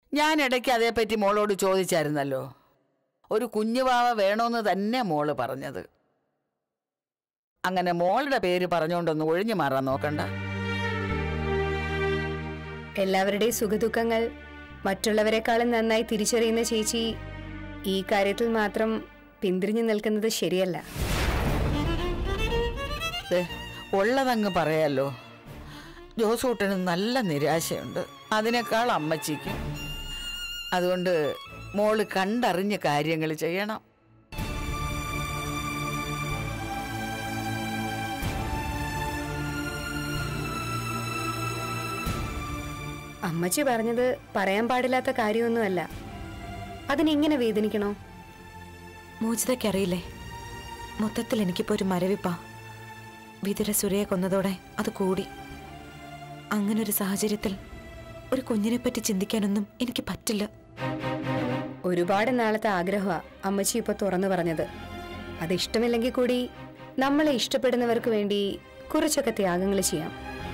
ഞാൻ ഇടയ്ക്ക് അതേപ്പറ്റി മോളോട് ചോദിച്ചായിരുന്നല്ലോ ഒരു കുഞ്ഞുവാവ വേണോന്ന് തന്നെ മോള് പറഞ്ഞത് അങ്ങനെ മോളുടെ പേര് പറഞ്ഞുകൊണ്ടൊന്ന് ഒഴിഞ്ഞു മാറാൻ നോക്കണ്ട എല്ലാവരുടെയും സുഖദുഃഖങ്ങൾ മറ്റുള്ളവരെക്കാളും നന്നായി തിരിച്ചറിയുന്ന ചേച്ചി ഈ കാര്യത്തിൽ മാത്രം പിന്തിരിഞ്ഞു നിൽക്കുന്നത് ശരിയല്ല ദേ, ഉള്ളതങ്ങ് പറയാലോ ജോസൂട്ടന് നല്ല നിരാശയുണ്ട് അതിനേക്കാൾ അമ്മച്ചിക്കും അതുകൊണ്ട് മോള് കണ്ടറിഞ്ഞ് കാര്യങ്ങൾ ചെയ്യണം അമ്മച്ചി പറഞ്ഞത് പറയാൻ പാടില്ലാത്ത കാര്യമൊന്നുമല്ല അതിനെങ്ങനെ വേദനിക്കണോ മോചിതയ്ക്കറിയില്ലേ മൊത്തത്തിൽ എനിക്കിപ്പോ ഒരു മരവിപ്പാ വിതുര സുരയെ കൊന്നതോടെ അത് കൂടി അങ്ങനെ ഒരു സാഹചര്യത്തിൽ ഒരു കുഞ്ഞിനെ പറ്റി ചിന്തിക്കാനൊന്നും എനിക്ക് പറ്റില്ല ഒരുപാട് നാളത്തെ ആഗ്രഹമാ അമ്മച്ചി ഇപ്പൊ തുറന്നു പറഞ്ഞത് അത് ഇഷ്ടമില്ലെങ്കിൽ കൂടി നമ്മളെ ഇഷ്ടപ്പെടുന്നവർക്ക് വേണ്ടി കുറച്ചൊക്കെ ത്യാഗങ്ങൾ ചെയ്യാം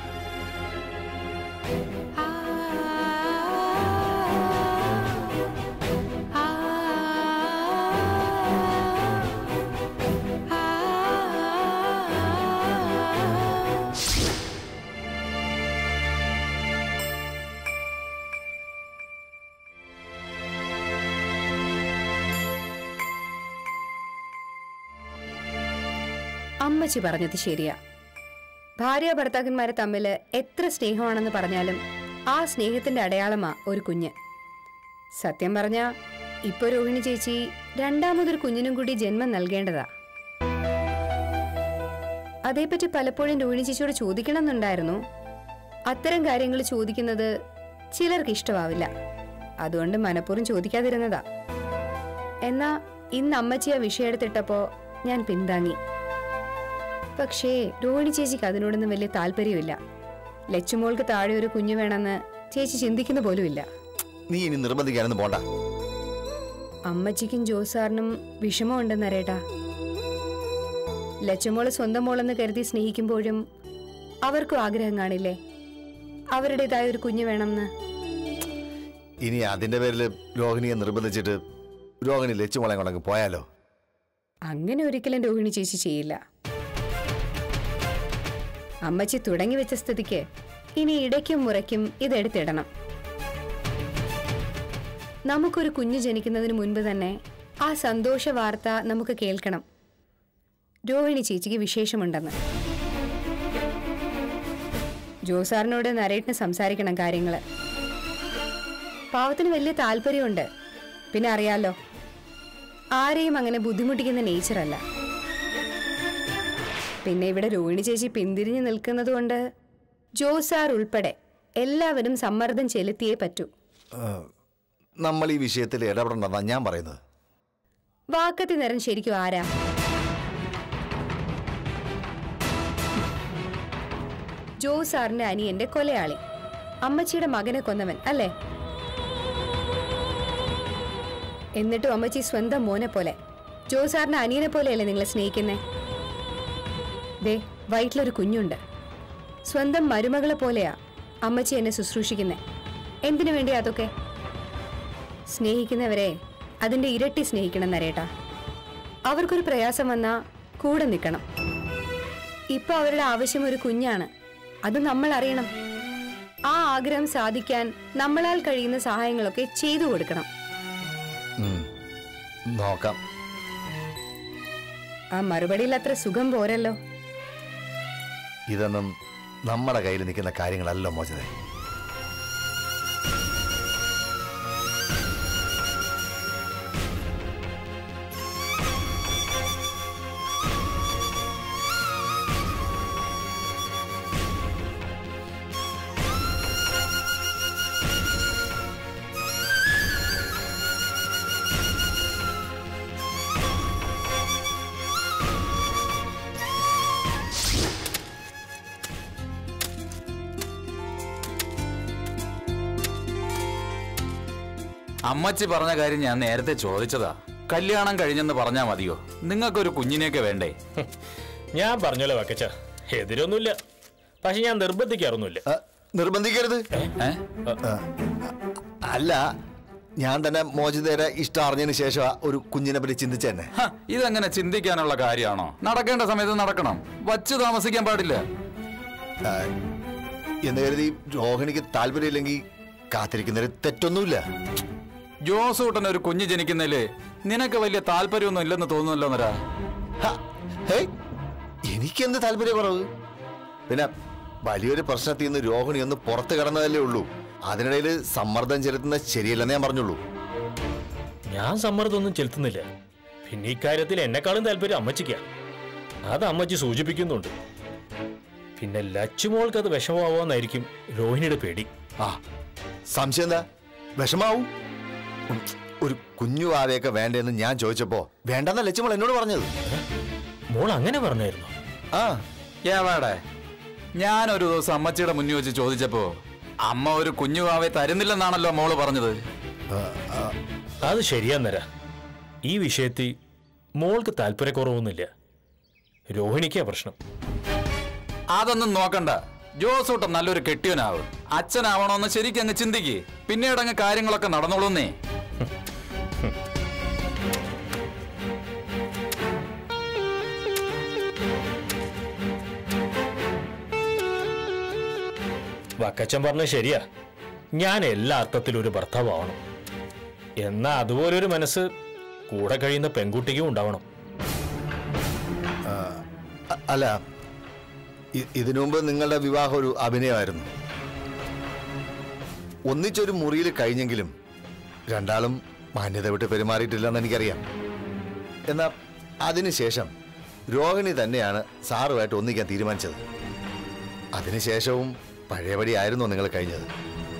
അമ്മച്ചി പറഞ്ഞത് ശരിയാ ഭാര്യ ഭർത്താക്കന്മാരെ തമ്മിൽ എത്ര സ്നേഹമാണെന്ന് പറഞ്ഞാലും ആ സ്നേഹത്തിന്റെ അടയാളമാ ഒരു കുഞ്ഞ് സത്യം പറഞ്ഞ ഇപ്പൊ രോഹിണി ചേച്ചി രണ്ടാമതൊരു കുഞ്ഞിനും കൂടി ജന്മം നൽകേണ്ടതാ അതേപ്പറ്റി പലപ്പോഴും രോഹിണി ചേച്ചിയോട് ചോദിക്കണം എന്നുണ്ടായിരുന്നു അത്തരം കാര്യങ്ങൾ ചോദിക്കുന്നത് ചിലർക്ക് ഇഷ്ടമാവില്ല അതുകൊണ്ട് മനഃപൂർവ്വം ചോദിക്കാതിരുന്നതാ എന്നാ ഇന്ന് അമ്മച്ചി ആ വിഷയം എടുത്തിട്ടപ്പോ ഞാൻ പിന്താങ്ങി പക്ഷേ രോഹിണി ചേച്ചിക്ക് അതിനോടൊന്നും വലിയ താല്പര്യമില്ല ലച്ചുമോൾക്ക് താഴെ ഒരു കുഞ്ഞു വേണമെന്ന് ചേച്ചി ചിന്തിക്കുന്ന പോലുമില്ല നീ ഇനി നിർബന്ധിക്കാനൊന്നും പോണ്ട അമ്മച്ചിക്കും ജോസാറിനും വിഷമമുണ്ടെന്നറിയട്ടാ ലച്ചുമോള് സ്വന്തം മോളെന്ന് കരുതി സ്നേഹിക്കുമ്പോഴും അവർക്കും ആഗ്രഹം കാണില്ലേ അവരുടേതായ ഒരു കുഞ്ഞു വേണമെന്ന് ഇനി അതിന്റെ പേരിൽ രോഹിണിയെ നിർബന്ധിച്ചിട്ട് രോഹിണി ലച്ചുമോളെ കൊണ്ടങ്ങ് പോയാലോ അങ്ങനെ ഒരിക്കലും രോഹിണി ചേച്ചി ചെയ്യില്ല അമ്മച്ചി തുടങ്ങി വെച്ച സ്ഥിതിക്ക് ഇനി ഇടയ്ക്കും മുറയ്ക്കും ഇതെടുത്തിടണം നമുക്കൊരു കുഞ്ഞ് ജനിക്കുന്നതിന് മുൻപ് തന്നെ ആ സന്തോഷ വാർത്ത നമുക്ക് കേൾക്കണം രോഹിണി ചേച്ചിക്ക് വിശേഷമുണ്ടെന്ന് ജോസാറിനോട് നരേട്ടിന് സംസാരിക്കണം കാര്യങ്ങള് പാവത്തിന് വലിയ താല്പര്യമുണ്ട് പിന്നെ അറിയാലോ ആരെയും അങ്ങനെ ബുദ്ധിമുട്ടിക്കുന്ന നേച്ചറല്ല പിന്നെ ഇവിടെ രോഹിണി ചേച്ചി പിന്തിരിഞ്ഞു നിൽക്കുന്നത് കൊണ്ട് ജോസാർ ഉൾപ്പെടെ എല്ലാവരും സമ്മർദ്ദം ചെലുത്തിയേ പറ്റൂ ആ, നമ്മൾ ഈ വിഷയത്തിൽ ഇടപെടണ്ടെന്നാ ഞാൻ പറയുന്നത് വാക്കത്തി നിറം ശരിക്കും ആരാ ജോസാറിന്റെ അനിയന്റെ കൊലയാളി അമ്മച്ചിയുടെ മകനെ കൊന്നവൻ അല്ലേ എന്നിട്ടും അമ്മച്ചി സ്വന്തം മോനെ പോലെ ജോസാറിന്റെ അനിയനെ പോലെയല്ലേ നിങ്ങളെ സ്നേഹിക്കുന്നേ ദേ വയറ്റിലൊരു കുഞ്ഞുണ്ട് സ്വന്തം മരുമകളെ പോലെയാ അമ്മച്ചി എന്നെ ശുശ്രൂഷിക്കുന്നേ എന്തിനു വേണ്ടിയാ അതൊക്കെ സ്നേഹിക്കുന്നവരെ അതിന്റെ ഇരട്ടി സ്നേഹിക്കണം നരേട്ടാ അവർക്കൊരു പ്രയാസം വന്നാ കൂടെ നിൽക്കണം ഇപ്പൊ അവരുടെ ആവശ്യം ഒരു കുഞ്ഞാണ് അത് നമ്മൾ അറിയണം ആ ആഗ്രഹം സാധിക്കാൻ നമ്മളാൽ കഴിയുന്ന സഹായങ്ങളൊക്കെ ചെയ്തു കൊടുക്കണം ഉം. നോക്കാം ആ മറുപടിയിൽ അത്ര സുഖം പോരല്ലോ ഇതൊന്നും നമ്മുടെ കയ്യിൽ നിൽക്കുന്ന കാര്യങ്ങളല്ല മോചിതേ അമ്മച്ചി പറഞ്ഞ കാര്യം ഞാൻ നേരത്തെ ചോദിച്ചതാ കല്യാണം കഴിഞ്ഞെന്ന് പറഞ്ഞാ മതിയോ നിങ്ങൾക്കൊരു കുഞ്ഞിനെയൊക്കെ വേണ്ടേ ഞാൻ പറഞ്ഞല്ലോ വക്കച്ച എതിരൊന്നുമില്ല പക്ഷെ ഞാൻ നിർബന്ധിക്കാറൊന്നുമില്ല ആ, നിർബന്ധിക്കരുത് ഏ? ആ, അല്ല ഞാൻ തന്നെ മോചിതയുടെ ഇഷ്ടം അറിഞ്ഞതിന് ശേഷം ഒരു കുഞ്ഞിനെ പറ്റി ചിന്തിച്ചു തന്നെ ഹ, ഇതെങ്ങനെ ചിന്തിക്കാനുള്ള കാര്യമാണോ നടക്കേണ്ട സമയത്ത് നടക്കണം വച്ച് താമസിക്കാൻ പാടില്ല ആ, എന്ന് കരുതി രോഹിണിക്ക് താല്പര്യമില്ലെങ്കിൽ കാത്തിരിക്കുന്നതിൽ തെറ്റൊന്നുമില്ല ജോസൂട്ടൻ ഒരു കുഞ്ഞ് ജനിക്കുന്നതില് നിനക്ക് വലിയ താല്പര്യമൊന്നും ഇല്ലെന്ന് തോന്നുന്നല്ലോ നരാ ഹ, ഹേയ്, എനിക്കെന്ത് താല്പര്യക്കുറവ് പിന്നെ വലിയൊരു പ്രശ്നത്തിൽ നിന്ന് രോഹിണി ഒന്ന് പുറത്ത് കടന്നതല്ലേ ഉള്ളൂ അതിനിടയിൽ സമ്മർദ്ദം ചെലുത്തുന്നത് ശരിയല്ലെന്ന് ഞാൻ പറഞ്ഞുള്ളൂ ഞാൻ സമ്മർദ്ദമൊന്നും ചെലുത്തുന്നില്ല പിന്നെ ഇക്കാര്യത്തിൽ എന്നെക്കാളും താല്പര്യം അമ്മച്ചിക്കാ അത് അമ്മച്ചി സൂചിപ്പിക്കുന്നുണ്ട് പിന്നെ ലച്ചുമോൾക്ക് അത് വിഷമമാവാന്നായിരിക്കും രോഹിണിയുടെ പേടി ആ സംശയം എന്താ വിഷമാവും ഉം, ഒരു കുഞ്ഞു ആവയൊക്കെ വേണ്ടെന്ന് ഞാൻ ചോദിച്ചപ്പോ വേണ്ടെന്ന ലക്ഷ്മൾ എന്നോട് പറഞ്ഞത് മോൾ അങ്ങനെ പറഞ്ഞായിരുന്നു ആ ഏവാടെ ഞാനൊരു ദിവസം അമ്മച്ചിയുടെ മുന്നിൽ വെച്ച് ചോദിച്ചപ്പോ അമ്മ ഒരു കുഞ്ഞു വാവെ തരുന്നില്ലെന്നാണല്ലോ മോള് പറഞ്ഞത് അത് ശരിയാന്നര ഈ വിഷയത്തിൽ മോൾക്ക് താല്പര്യക്കുറവൊന്നുമില്ല രോഹിണിക്കാ പ്രശ്നം അതൊന്നും നോക്കണ്ട ജോസൂട്ടൻ നല്ലൊരു കെട്ടിയനാവും അച്ഛനാവണോന്ന് ശരിക്കും അങ്ങ് ചിന്തിക്ക് പിന്നീട് അങ്ങ് കാര്യങ്ങളൊക്കെ നടന്നോളൂന്നേ വക്കച്ചൻ പറഞ്ഞ ശരിയാ ഞാൻ എല്ലാ അർത്ഥത്തിലും ഒരു ഭർത്താവാവണം എന്നാ അതുപോലൊരു മനസ്സ് കൂടെ കഴിയുന്ന പെൺകുട്ടിക്കും ഉണ്ടാവണം അ- അല്ല ഇ- ഇതിനു മുമ്പ് നിങ്ങളുടെ വിവാഹം ഒരു അഭിനയമായിരുന്നു ഒന്നിച്ചൊരു മുറിയിൽ കഴിഞ്ഞെങ്കിലും രണ്ടാളും മാന്യത വിട്ട് പെരുമാറിയിട്ടില്ലെന്ന് എനിക്കറിയാം എന്നാൽ അതിനുശേഷം രോഹിണി തന്നെയാണ് സാറുമായിട്ട് ഒന്നിക്കാൻ തീരുമാനിച്ചത് അതിനുശേഷവും പഴയപടി ആയിരുന്നു നിങ്ങൾ കഴിഞ്ഞത്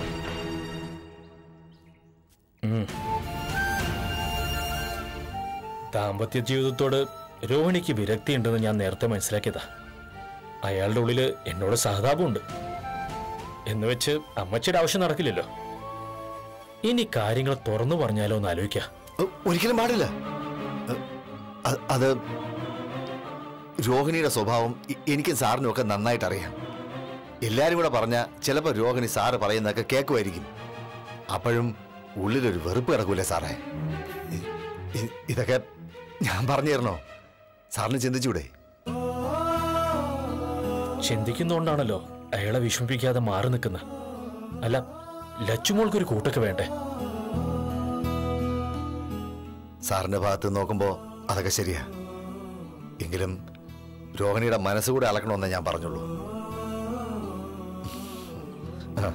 ദാമ്പത്യ ജീവിതത്തോട് രോഹിണിക്ക് വിരക്തിയുണ്ടെന്ന് ഞാൻ നേരത്തെ മനസ്സിലാക്കിയതാ അയാളുടെ ഉള്ളില് എന്നോട് സഹതാപമുണ്ട് എന്ന് വെച്ച് അമ്മച്ചിയുടെ ആവശ്യം നടക്കില്ലല്ലോ ഇനി കാര്യങ്ങൾ തുറന്നു പറഞ്ഞാലോ എന്ന് ആലോചിക്കാം ഒ- ഒരിക്കലും പാടില്ല അ- അ- അത് രോഹിണിയുടെ സ്വഭാവം എ- എനിക്കും സാറിനും ഒക്കെ നന്നായിട്ട് അറിയാം എല്ലാരും കൂടെ പറഞ്ഞ ചിലപ്പോൾ രോഹിണി സാറ് പറയുന്നതൊക്കെ കേൾക്കുമായിരിക്കും അപ്പോഴും ഉള്ളിലൊരു വെറുപ്പ് കിടക്കൂലേ സാറേ ഇ- ഇ- ഇതൊക്കെ ഞാൻ പറഞ്ഞു തരണോ സാറിന് ചിന്തിച്ചൂടെ ചിന്തിക്കുന്നോണ്ടാണല്ലോ അയാളെ വിഷമിപ്പിക്കാതെ മാറി നിൽക്കുന്ന അല്ല ലച്ചുമോൾക്കൊരു കൂട്ടൊക്കെ വേണ്ടേ സാറിന്റെ ഭാഗത്ത് നോക്കുമ്പോൾ അതൊക്കെ ശരിയാ എങ്കിലും രോഹിണിയുടെ മനസ്സുകൂടെ അളക്കണമെന്നേ ഞാൻ പറഞ്ഞുള്ളൂ ആ.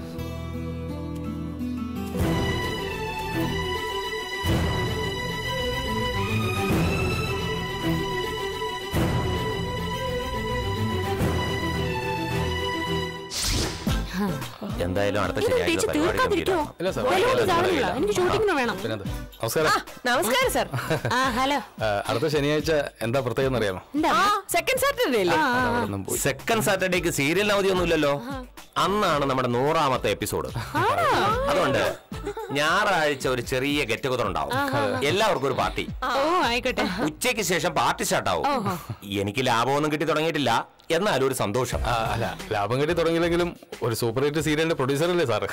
എന്തായാലും അടുത്ത ഇത് ശനിയാഴ്ച തേച്ച് പരിപാടി തീർക്കാതിരിക്കോ ഗംഭീരം. വിലയുള്ള സാധനങ്ങളാ എനിക്ക് ഷൂട്ടിങ്ങിന് വേണം നമസ്കാരം നമസ്കാരം സാർ ആ ഹലോ ആ, അടുത്ത ശനിയാഴ്ച എന്താ പ്രത്യേകം അറിയാമോ എന്താ സെക്കൻഡ് സാറ്റർഡേ അല്ലേ അവിടെയൊന്നും പോയി സെക്കൻഡ് സാറ്റർഡേക്ക് സീരിയലിന് അവധിയൊന്നുമില്ലല്ലോ അന്നാണ് നമ്മുടെ നൂറാമത്തെ എപ്പിസോഡ് അതുകൊണ്ട് ഞായറാഴ്ച ഒരു ചെറിയ ഗെറ്റ് ടുഗദർ ഉണ്ടാവും എല്ലാവർക്കും ഒരു പാർട്ടി ഓ ആയിക്കോട്ടെ ഉച്ചയ്ക്ക് ശേഷം പാർട്ടി സ്റ്റാർട്ട് ആവും എനിക്ക് ലാഭമൊന്നും കിട്ടി തുടങ്ങിയിട്ടില്ല എന്നാലും ഒരു സന്തോഷം ആ, അല്ല ലാഭം കിട്ടി തുടങ്ങിയില്ലെങ്കിലും ഒരു സൂപ്പർ ഹിറ്റ് സീരിയലിന്റെ പ്രൊഡ്യൂസർ അല്ലേ സാറ്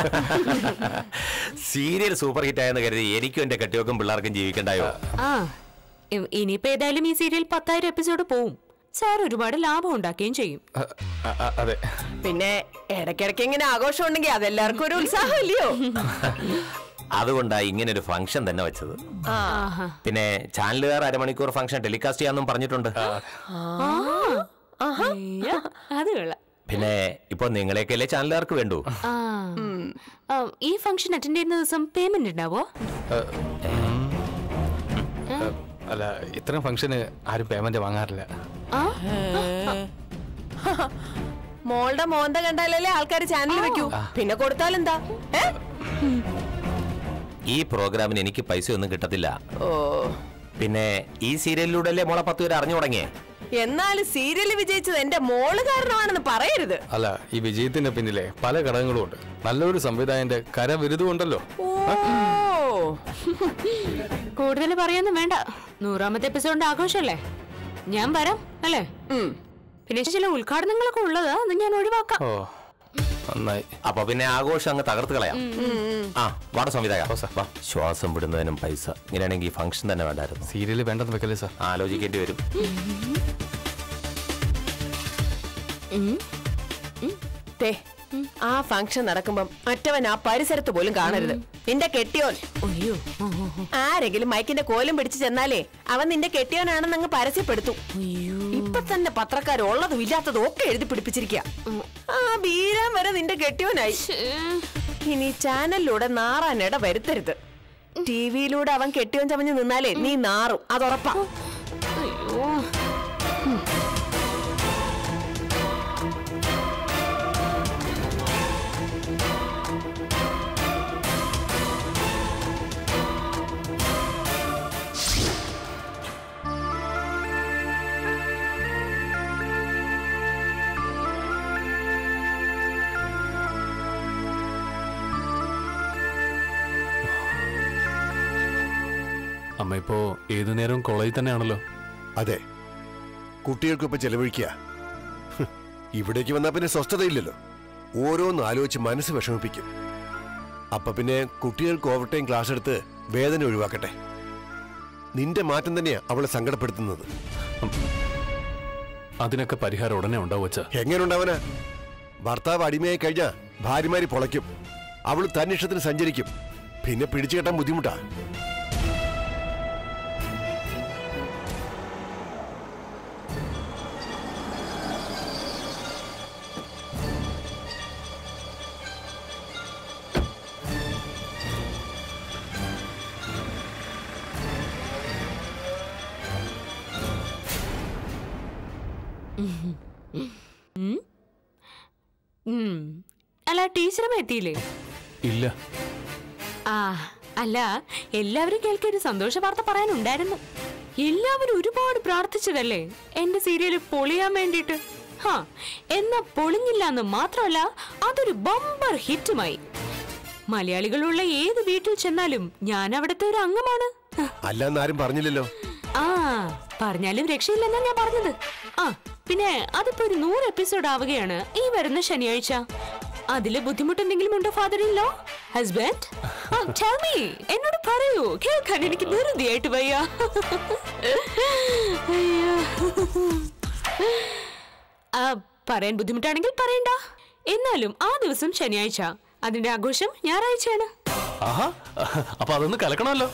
സീരിയൽ സൂപ്പർ ഹിറ്റ് ആയെന്ന് കരുതി എനിക്കും എന്റെ കെട്ടിയോക്കും പിള്ളേർക്കും ജീവിക്കണ്ടായോ ആ ഇ- ഇനിയിപ്പോ ഏതായാലും ഈ സീരിയൽ പത്തായിരം എപ്പിസോഡ് പോവും സാർ ഒരുപാട് ലാഭം ഉണ്ടാക്കുകയും ചെയ്യും ആ, ആ, ആ, അതെ പിന്നെ ഇടയ്ക്കിടയ്ക്ക് ഇങ്ങനെ ആഘോഷം ഉണ്ടെങ്കിൽ അതെല്ലാവർക്കും ഒരു ഉത്സാഹം ഇല്ലയോ അതുകൊണ്ടാ ഇങ്ങനെ ഒരു ഫംഗ്ഷൻ തന്നെ വെച്ചത് ആഹാ. പിന്നെ ചാനലുകാർ അരമണിക്കൂർ ഫംഗ്ഷൻ ടെലികാസ്റ്റ് ചെയ്യാന്നും പറഞ്ഞിട്ടുണ്ട് അയ്യോ, അത് കൊള്ളാം പിന്നെ ഇപ്പൊ നിങ്ങളെയൊക്കെയല്ലേ ചാനലുകാർക്ക് വേണ്ടു ആ. ആ, ഈ ഫംഗ്ഷൻ അറ്റൻഡ് ചെയ്യുന്ന ദിവസം പേയ്മെന്റ് ഉണ്ടാവോ അല്ല ഇത്തരം ഫംഗ്ഷന് ആരും പേയ്മെന്റ് വാങ്ങാറില്ല ആ മോളുടെ മോന്ത കണ്ടാലല്ലേ ആൾക്കാർ ചാനൽ വെക്കൂ പിന്നെ കൊടുത്താലെന്താ ഏ? ഈ പ്രോഗ്രാമിന് എനിക്ക് പൈസ ഒന്നും കിട്ടത്തില്ല ഓ പിന്നെ ഈ സീരിയലിലൂടെ അല്ലേ മോളെ പത്ത് പേര് അറിഞ്ഞു തുടങ്ങിയേ എന്നാലും സീരിയൽ വിജയിച്ചത് എന്റെ മോള് കാരണമാണെന്ന് പറയരുത് അല്ല ഈ വിജയത്തിന്റെ പിന്നിലെ പല ഘടകങ്ങളും ഉണ്ട് നല്ലൊരു സംവിധായകന്റെ കരവിരുതുണ്ടല്ലോ ഓ കൂടുതൽ പറയാനൊന്നും വേണ്ട നൂറാമത്തെ എപ്പിസോഡിന്റെ ആഘോഷമല്ലേ ഞാൻ വരാം അല്ലേ ഉം. പിന്നെ ചില ഉദ്ഘാടനങ്ങളൊക്കെ ഉള്ളത് അത് ഞാൻ ഒഴിവാക്കാം ഓ നന്നായി അപ്പൊ പിന്നെ ആഘോഷം അങ്ങ് തകർത്ത് കളയാം ആ വാട സംവിധായക വാ ശ്വാസം വിടുന്നതിനും പൈസ ഇങ്ങനെയാണെങ്കിൽ ഫംഗ്ഷൻ തന്നെ വേണ്ടായിരുന്നു സീരിയൽ വേണ്ടെന്ന് വെക്കല്ലേ സാർ ആലോചിക്കേണ്ടി വരും തേ ആ ഫംഗ്ഷൻ നടക്കുമ്പം മറ്റവൻ ആ പരിസരത്ത് പോലും കാണരുത് നിന്റെ കെട്ടിയോൻ അയ്യോ ആരെങ്കിലും മൈക്കിന്റെ കോലും പിടിച്ചു ചെന്നാലേ അവൻ നിന്റെ കെട്ടിയോനാണെന്ന് അങ്ങ് പരസ്യപ്പെടുത്തും ഇപ്പൊ തന്നെ പത്രക്കാർ ഉള്ളതും ഇല്ലാത്തതും ഒക്കെ എഴുതി പിടിപ്പിച്ചിരിക്കുക ആ ബീരാൻ വരെ നിന്റെ കെട്ടിയോനായി ഇനി ചാനലിലൂടെ നാറാനിട വരുത്തരുത് ടിവിയിലൂടെ അവൻ കെട്ടിയോൻ ചമഞ്ഞ് നിന്നാലേ നീ നാറും അതുറപ്പാ അയ്യോ അമ്മ ഇപ്പോ ഏതു നേരവും കോളേജിൽ തന്നെയാണല്ലോ അതെ കുട്ടികൾക്കൊപ്പം ചെലവഴിക്കുക ഹ്, ഇവിടേക്ക് വന്നാൽ പിന്നെ സ്വസ്ഥതയില്ലല്ലോ ഓരോന്ന് ആലോചിച്ച് മനസ്സ് വിഷമിപ്പിക്കും അപ്പൊ പിന്നെ കുട്ടികൾക്ക് ഓവർ ടൈം ക്ലാസ് എടുത്ത് വേദന ഒഴിവാക്കട്ടെ നിന്റെ മാറ്റം തന്നെയാ അവളെ സങ്കടപ്പെടുത്തുന്നത് അതിനൊക്കെ പരിഹാരം ഉടനെ ഉണ്ടാവും വച്ച എങ്ങനെയുണ്ടാവനാ ഭർത്താവ് അടിമയായി കഴിഞ്ഞാ ഭാര്യമാര് പൊളയ്ക്കും അവൾ തന്നിഷ്ടത്തിന് സഞ്ചരിക്കും പിന്നെ പിടിച്ചു കെട്ടാൻ ബുദ്ധിമുട്ടാ ഉം. അല്ല ടീച്ചറും എത്തിയില്ലേ ഇല്ല ആ അല്ല എല്ലാവരും കേൾക്കാൻ ഒരു സന്തോഷ വാർത്ത പറയാനുണ്ടായിരുന്നു എല്ലാവരും ഒരുപാട് പ്രാർത്ഥിച്ചതല്ലേ എന്റെ സീരിയൽ പൊളിയാൻ വേണ്ടിയിട്ട് ഹാ എന്നാ പൊളിഞ്ഞില്ല എന്ന് മാത്രമല്ല അതൊരു ബമ്പർ ഹിറ്റുമായി മലയാളികളുള്ള ഏത് വീട്ടിൽ ചെന്നാലും ഞാൻ അവിടുത്തെ ഒരു അംഗമാണ് അല്ലാന്ന് ആരും പറഞ്ഞില്ലല്ലോ ആ പറഞ്ഞാലും രക്ഷയില്ലെന്നാ ഞാൻ പറഞ്ഞത് ആ പിന്നെ അതിപ്പോ ഒരു നൂറ് എപ്പിസോഡ് ആവുകയാണ് ഈ വരുന്ന ശനിയാഴ്ച അതില് ബുദ്ധിമുട്ടെന്തെങ്കിലും ഉണ്ടോ ഫാദർ ഇൻ ലോ ഹസ്ബൻഡ് എന്നോട് പറയൂ കേൾക്കാൻ എനിക്ക് ധൃതിയായിട്ട് വയ്യ അയ്യോ. ആ, പറയാൻ ബുദ്ധിമുട്ടാണെങ്കിൽ പറയണ്ട എന്നാലും ആ ദിവസം ശനിയാഴ്ച അതിന്റെ ആഘോഷം ഞായറാഴ്ചയാണ് ആഹാ അപ്പൊ അതൊന്ന് കലക്കണമല്ലോ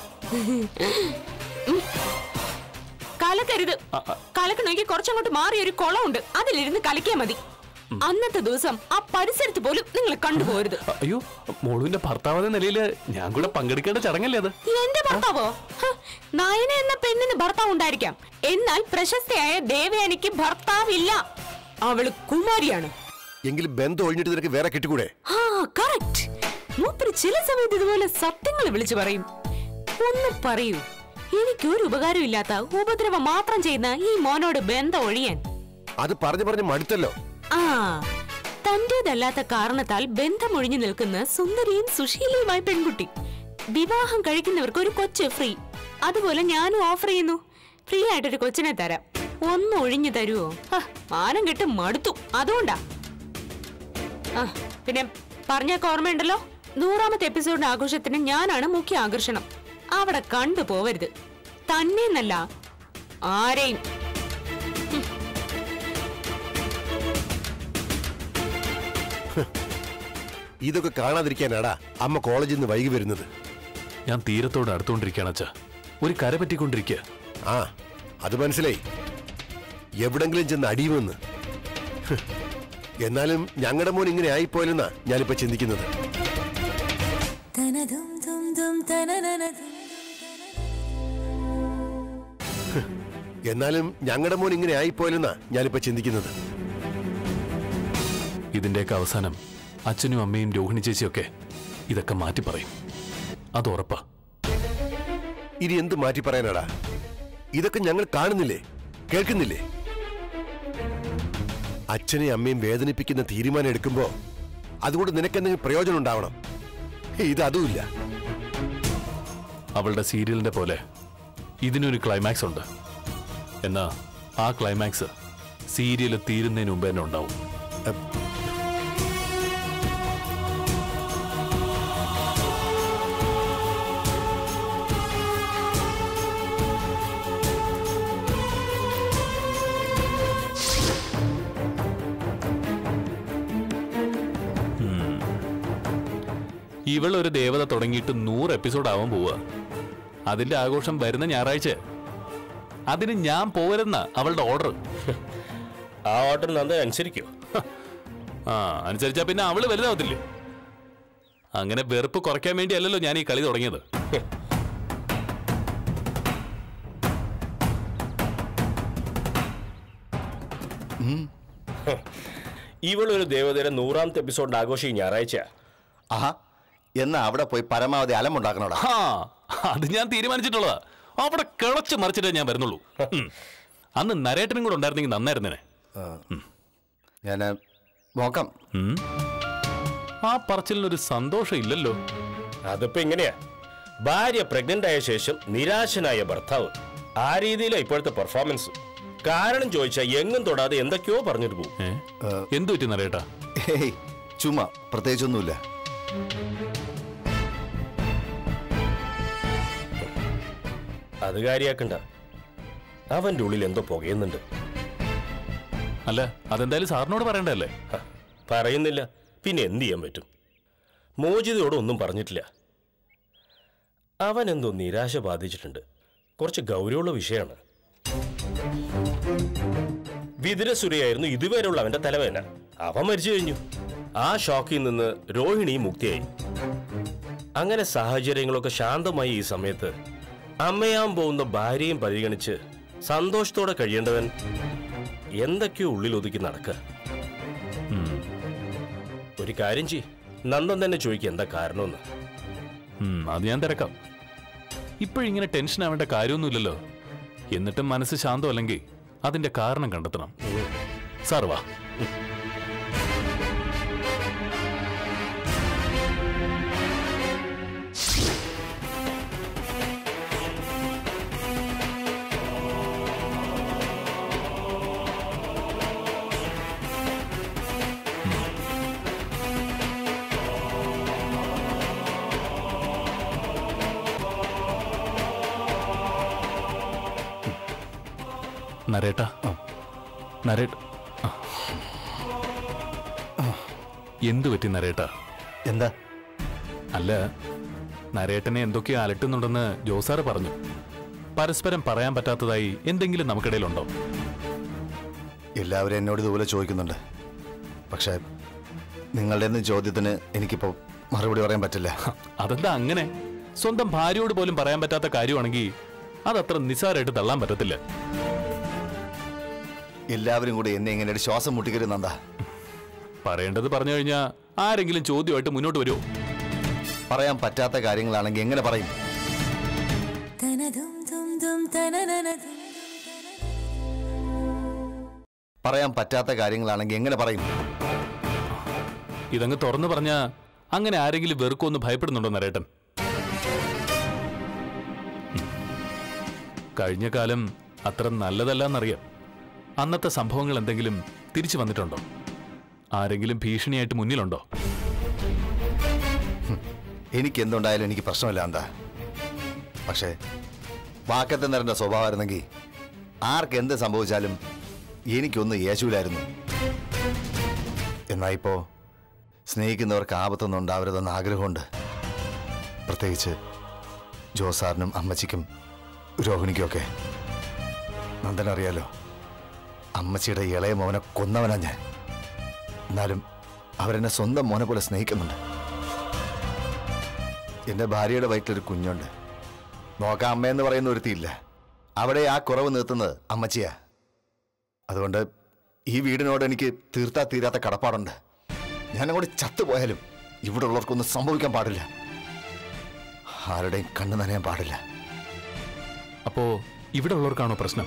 കലക്കരുത് കലക്കണമെങ്കിൽ കുറച്ചങ്ങോട്ട് മാറിയ ഒരു കുളമുണ്ട് അതിലിരുന്ന് കലക്കിയാ മതി അന്നത്തെ ദിവസം ആ പരിസരത്ത് പോലും നിങ്ങൾ കണ്ടുപോരുത് അയ്യോ മോളുവിന്റെ ഭർത്താവ് എന്ന നിലയില് ഞാൻ കൂടെ പങ്കെടുക്കേണ്ട ചടങ്ങല്ലേ അത് എന്റെ ഭർത്താവോ ഹ, നയന എന്ന പെണ്ണിന് ഭർത്താവ് ഉണ്ടായിരിക്കാം എന്നാൽ പ്രശസ്തയായ ദേവയാനിക്ക് ഭർത്താവില്ല അവള് കുമാരിയാണ് എങ്കിലും ബന്ധം ഒഴിഞ്ഞിട്ട് നിനക്ക് വേറെ കിട്ടിക്കൂടെ ആ കറക്റ്റ് മൂപ്പര് ചില സമയത്ത് ഇതുപോലെ സത്യങ്ങൾ വിളിച്ചു പറയും ഒന്ന് പറയൂ എനിക്കൊരു ഉപകാരമില്ലാത്ത ഉപദ്രവം മാത്രം ചെയ്യുന്ന ഈ മോനോട് ബന്ധം ഒഴിയാൻ അത് പറഞ്ഞു പറഞ്ഞ് മടുത്തല്ലോ ആ തന്റേതല്ലാത്ത കാരണത്താൽ ബന്ധമൊഴിഞ്ഞു നിൽക്കുന്ന സുന്ദരിയും സുശീലയുമായ പെൺകുട്ടി വിവാഹം കഴിക്കുന്നവർക്ക് ഒരു കൊച്ച് ഫ്രീ അതുപോലെ ഞാനും ഓഫർ ചെയ്യുന്നു ഫ്രീ ആയിട്ടൊരു കൊച്ചിനെ തരാം ഒന്ന് ഒഴിഞ്ഞു തരുവോ ഹ, മാനം കെട്ട് മടുത്തു അതുകൊണ്ടാ ആ പിന്നെ പറഞ്ഞൊക്കെ ഓർമ്മയുണ്ടല്ലോ നൂറാമത്തെ എപ്പിസോഡിന്റെ ആഘോഷത്തിന് ഞാനാണ് മുഖ്യ ആകർഷണം അവിടെ കണ്ടു പോവരുത് തന്നെന്നല്ല ആരെയും ഇതൊക്കെ കാണാതിരിക്കാനാടാ അമ്മ കോളേജിൽ നിന്ന് വൈകി വരുന്നത് ഞാൻ തീരത്തോട് അടുത്തുകൊണ്ടിരിക്കുകയാണ് അച്ഛാ ഒരു കര പറ്റിക്കൊണ്ടിരിക്കുക ആ അത് മനസ്സിലായി എവിടെങ്കിലും ചെന്ന് അടിയുമെന്ന് ഹ്. എന്നാലും ഞങ്ങളുടെ മോൻ ഇങ്ങനെ ആയിപ്പോയില്ലെന്നാ ഞാനിപ്പോ ചിന്തിക്കുന്നത് ഹ്. എന്നാലും ഞങ്ങളുടെ മോൻ ഇങ്ങനെ ആയിപ്പോയില്ലെന്നാ ഞാനിപ്പോ ചിന്തിക്കുന്നത് ഇതിന്റെയൊക്കെ അവസാനം അച്ഛനും അമ്മയും രോഹിണി ചേച്ചിയൊക്കെ ഇതൊക്കെ മാറ്റി പറയും അത് ഉറപ്പാ ഇനി എന്ത് മാറ്റി പറയാനാടാ ഇതൊക്കെ ഞങ്ങൾ കാണുന്നില്ലേ കേൾക്കുന്നില്ലേ അച്ഛനെയും അമ്മയും വേദനിപ്പിക്കുന്ന തീരുമാനം എടുക്കുമ്പോ അതുകൊണ്ട് നിനക്കെന്തെങ്കിലും പ്രയോജനം ഉണ്ടാവണം ഇത് അതുമില്ല അവളുടെ സീരിയലിന്റെ പോലെ ഇതിനൊരു ക്ലൈമാക്സ് ഉണ്ട് എന്നാ ആ ക്ലൈമാക്സ് സീരിയൽ തീരുന്നതിന് മുമ്പ് തന്നെ ഉണ്ടാവും ഇവളൊരു ദേവത തുടങ്ങിയിട്ട് നൂറ് എപ്പിസോഡ് ആവാൻ പോവുക അതിന്റെ ആഘോഷം വരുന്ന ഞായറാഴ്ച അതിന് ഞാൻ പോരുന്ന അവളുടെ ഓർഡർ ആ ഓർഡർ നന്ദൻ അനുസരിക്കോ ആ അനുസരിച്ചാ പിന്നെ അവള് വലുതാവത്തില്ലേ അങ്ങനെ വെറുപ്പ് കുറയ്ക്കാൻ വേണ്ടിയല്ലല്ലോ ഞാൻ ഈ കളി തുടങ്ങിയത് ഇവളൊരു ദേവതയുടെ നൂറാമത്തെ എപ്പിസോഡിന്റെ ആഘോഷം ഈ ഞായറാഴ്ച ആഹാ എന്നാ അവിടെ പോയി പരമാവധി അലമുണ്ടാക്കണോടാ ഹാ അത് ഞാൻ തീരുമാനിച്ചിട്ടുള്ളതാ അവിടെ കിളച്ച് മറിച്ചിട്ടേ ഞാൻ വരുന്നുള്ളൂ ഉം. അന്ന് നരേട്ടനും കൂടെ ഉണ്ടായിരുന്നെങ്കിൽ നന്നായിരുന്നേനെ ഞാൻ നോക്കാം ഉം. ആ പറച്ചിലിനൊരു സന്തോഷം ഇല്ലല്ലോ അതിപ്പോ എങ്ങനെയാ ഭാര്യ പ്രഗ്നന്റ് ആയ ശേഷം നിരാശനായ ഭർത്താവ് ആ രീതിയിലാ ഇപ്പോഴത്തെ പെർഫോമൻസ് കാരണം ചോദിച്ചാൽ എങ്ങും തൊടാതെ എന്തൊക്കെയോ പറഞ്ഞിട്ട് പോകും ഏ? എന്തു പറ്റി നരേട്ടാ ഹേയ് ചുമ്മാ പ്രത്യേകിച്ചൊന്നുമില്ല അത് കാര്യാക്കണ്ട അവന്റെ ഉള്ളിൽ എന്തോ പുകയുന്നുണ്ട് അല്ല അതെന്തായാലും സാറിനോട് പറയണ്ടല്ലേ ഹ, പറയുന്നില്ല പിന്നെ എന്ത് ചെയ്യാൻ പറ്റും മോചിതയോട് ഒന്നും പറഞ്ഞിട്ടില്ല അവൻ എന്തോ നിരാശ ബാധിച്ചിട്ടുണ്ട് കുറച്ച് ഗൗരവമുള്ള വിഷയമാണ് വിതുരസുരയായിരുന്നു ഇതുവരെയുള്ള അവന്റെ തലവേദന അവൻ മരിച്ചു കഴിഞ്ഞു ആ ഷോക്കിൽ നിന്ന് രോഹിണി മുക്തിയായി അങ്ങനെ സാഹചര്യങ്ങളൊക്കെ ശാന്തമായി ഈ സമയത്ത് അമ്മയാൻ പോകുന്ന ഭാര്യയും പരിഗണിച്ച് സന്തോഷത്തോടെ കഴിയേണ്ടവൻ എന്തൊക്കെയോ ഉള്ളിൽ ഒതുക്കി നടക്കുക ഒരു കാര്യം ചെയ് നന്ദൻ തന്നെ ചോദിക്കുക എന്താ കാരണമെന്ന് ഉം, അത് ഞാൻ തിരക്കാം ഇപ്പോഴിങ്ങനെ ടെൻഷൻ ആവേണ്ട കാര്യമൊന്നുമില്ലല്ലോ എന്നിട്ടും മനസ്സ് ശാന്തമല്ലെങ്കിൽ അതിന്റെ കാരണം കണ്ടെത്തണം സാർ വാ നരേട്ടാ നരേട്ട എന്തു പറ്റി നരേട്ടാ എന്താ അല്ല നരേട്ടനെ എന്തൊക്കെയോ അലട്ടുന്നുണ്ടെന്ന് ജോസാറ് പറഞ്ഞു പരസ്പരം പറയാൻ പറ്റാത്തതായി എന്തെങ്കിലും നമുക്കിടയിലുണ്ടോ എല്ലാവരും എന്നോട് ഇതുപോലെ ചോദിക്കുന്നുണ്ട് പക്ഷേ നിങ്ങളുടെ ഒന്നും ചോദ്യത്തിന് എനിക്കിപ്പോൾ മറുപടി പറയാൻ പറ്റില്ല അതെന്താ അങ്ങനെ സ്വന്തം ഭാര്യയോട് പോലും പറയാൻ പറ്റാത്ത കാര്യമാണെങ്കിൽ അതത്ര നിസ്സാരമായിട്ട് തള്ളാൻ പറ്റത്തില്ല എല്ലാവരും കൂടി എന്നെ ഇങ്ങനെ ഒരു ശ്വാസം മുട്ടിക്കരുന്നെന്താ പറയേണ്ടത് പറഞ്ഞു കഴിഞ്ഞാൽ ആരെങ്കിലും ചോദ്യമായിട്ട് മുന്നോട്ട് വരുമോ പറയാൻ പറ്റാത്ത കാര്യങ്ങളാണെങ്കിൽ എങ്ങനെ പറയും പറയാൻ പറ്റാത്ത കാര്യങ്ങളാണെങ്കിൽ എങ്ങനെ പറയും ഇതങ്ങ് തുറന്നു പറഞ്ഞാ അങ്ങനെ ആരെങ്കിലും വെറുക്കുമെന്ന് ഭയപ്പെടുന്നുണ്ടോ നരേട്ടൻ ഉം. കഴിഞ്ഞ കാലം അത്ര നല്ലതല്ലെന്നറിയാം അന്നത്തെ സംഭവങ്ങൾ എന്തെങ്കിലും തിരിച്ചു വന്നിട്ടുണ്ടോ ആരെങ്കിലും ഭീഷണിയായിട്ട് മുന്നിലുണ്ടോ എനിക്ക് എന്തുണ്ടായാലും എനിക്ക് പ്രശ്നമില്ല എന്താ പക്ഷേ വാക്കത്തെ നിറന്റെ സ്വഭാവമായിരുന്നെങ്കിൽ ആർക്ക് എന്ത് സംഭവിച്ചാലും എനിക്കൊന്നും യേശുവിലായിരുന്നു എന്നാ ഇപ്പോ സ്നേഹിക്കുന്നവർക്ക് ആപത്തൊന്നും ഉണ്ടാവരുതെന്ന് ആഗ്രഹമുണ്ട് പ്രത്യേകിച്ച് ജോസാറിനും അമ്മച്ചിക്കും രോഹിണിക്കുമൊക്കെ നന്ദൻ അറിയാലോ അമ്മച്ചിയുടെ ഇളയ മോനെ കൊന്നവനാ ഞാൻ എന്നാലും അവരെന്നെ സ്വന്തം മോനെ പോലെ സ്നേഹിക്കുന്നുണ്ട് എന്റെ ഭാര്യയുടെ വയറ്റിലൊരു കുഞ്ഞുണ്ട് നോക്കാൻ അമ്മയെന്ന് പറയുന്ന ഒരുത്തിയില്ല അവിടെ ആ കുറവ് നിർത്തുന്നത് അമ്മച്ചിയാ അതുകൊണ്ട് ഈ വീടിനോട് എനിക്ക് തീർത്താ തീരാത്ത കടപ്പാടുണ്ട് ഞാൻ അങ്ങോട്ട് ചത്തുപോയാലും ഇവിടെ ഉള്ളവർക്കൊന്നും സംഭവിക്കാൻ പാടില്ല ആരുടെയും കണ്ണു നനയാൻ പാടില്ല അപ്പോ ഇവിടെ ഉള്ളവർക്കാണോ പ്രശ്നം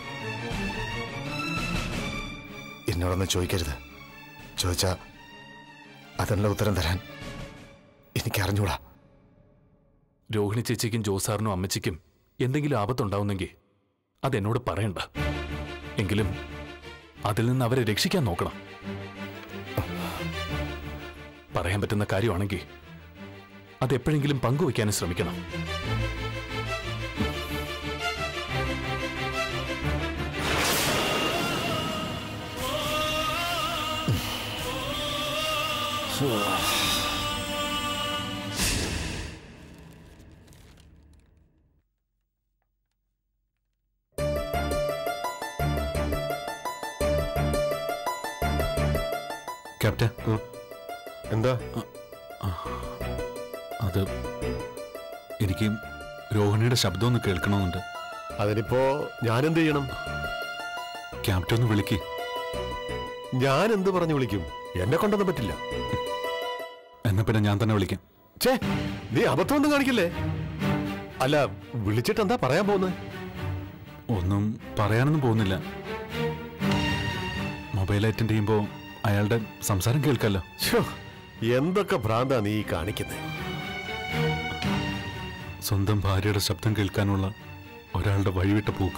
എന്നോടൊന്നും ചോദിക്കരുത് ചോദിച്ചാ അതിനുള്ള ഉത്തരം തരാൻ എനിക്ക് അറിഞ്ഞൂടാ രോഹിണി ചേച്ചിക്കും ജോസാറിനും അമ്മച്ചിക്കും എന്തെങ്കിലും ആപത്തുണ്ടാവുന്നെങ്കിൽ അതെന്നോട് പറയണ്ട എങ്കിലും അതിൽ നിന്ന് അവരെ രക്ഷിക്കാൻ നോക്കണം പറയാൻ പറ്റുന്ന കാര്യമാണെങ്കിൽ അതെപ്പോഴെങ്കിലും പങ്കുവയ്ക്കാനും ശ്രമിക്കണം ക്യാപ്റ്റൻ എന്താ അത് എനിക്ക് രോഹിണിയുടെ ശബ്ദം ഒന്ന് കേൾക്കണമെന്നുണ്ട് അതിനിപ്പോ ഞാൻ എന്ത് ചെയ്യണം ക്യാപ്റ്റൻ ഒന്ന് വിളിക്ക് ഞാൻ എന്ത് പറഞ്ഞു വിളിക്കും എന്നെ കൊണ്ടൊന്നും പറ്റില്ല എന്നാ പിന്നെ ഞാൻ തന്നെ വിളിക്കാം ഛേ നീ അബദ്ധമൊന്നും കാണിക്കില്ലേ അല്ല വിളിച്ചിട്ട് എന്താ പറയാൻ പോകുന്നത് ഒന്നും പറയാനൊന്നും പോകുന്നില്ല മൊബൈൽ അറ്റൻഡ് ചെയ്യുമ്പോൾ അയാളുടെ സംസാരം കേൾക്കാമല്ലോ ശ്ശോ, എന്തൊക്കെ ഭ്രാന്താ നീ ഈ കാണിക്കുന്നത് സ്വന്തം ഭാര്യയുടെ ശബ്ദം കേൾക്കാനുള്ള ഒരാളുടെ വഴിവിട്ട പോക്ക്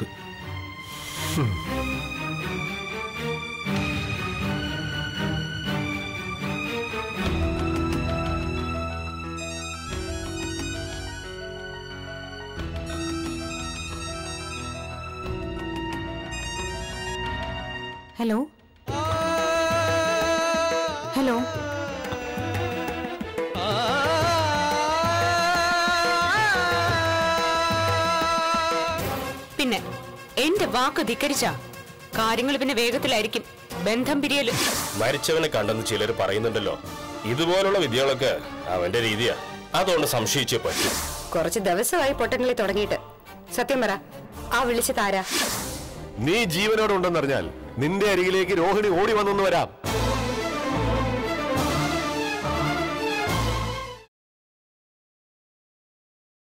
ഹലോ ഹലോ പിന്നെ എന്റെ വാക്ക് ധിക്കരിച്ച കാര്യങ്ങൾ പിന്നെ വേഗത്തിലായിരിക്കും ബന്ധം പിരിയല് മരിച്ചവനെ കണ്ടെന്ന് ചിലർ പറയുന്നുണ്ടല്ലോ ഇതുപോലുള്ള വിദ്യകളൊക്കെ അവന്റെ രീതിയാ അതുകൊണ്ട് സംശയിച്ചേ പറ്റൂ കുറച്ച് ദിവസമായി പൊട്ടങ്ങളി തുടങ്ങിയിട്ട് സത്യം പറ ആ വിളിച്ച് താരാ നീ ജീവനോടെ ഉണ്ടെന്നറിഞ്ഞാൽ നിന്റെ അരികിലേക്ക് രോഹിണി ഓടി വന്നെന്ന് വരാം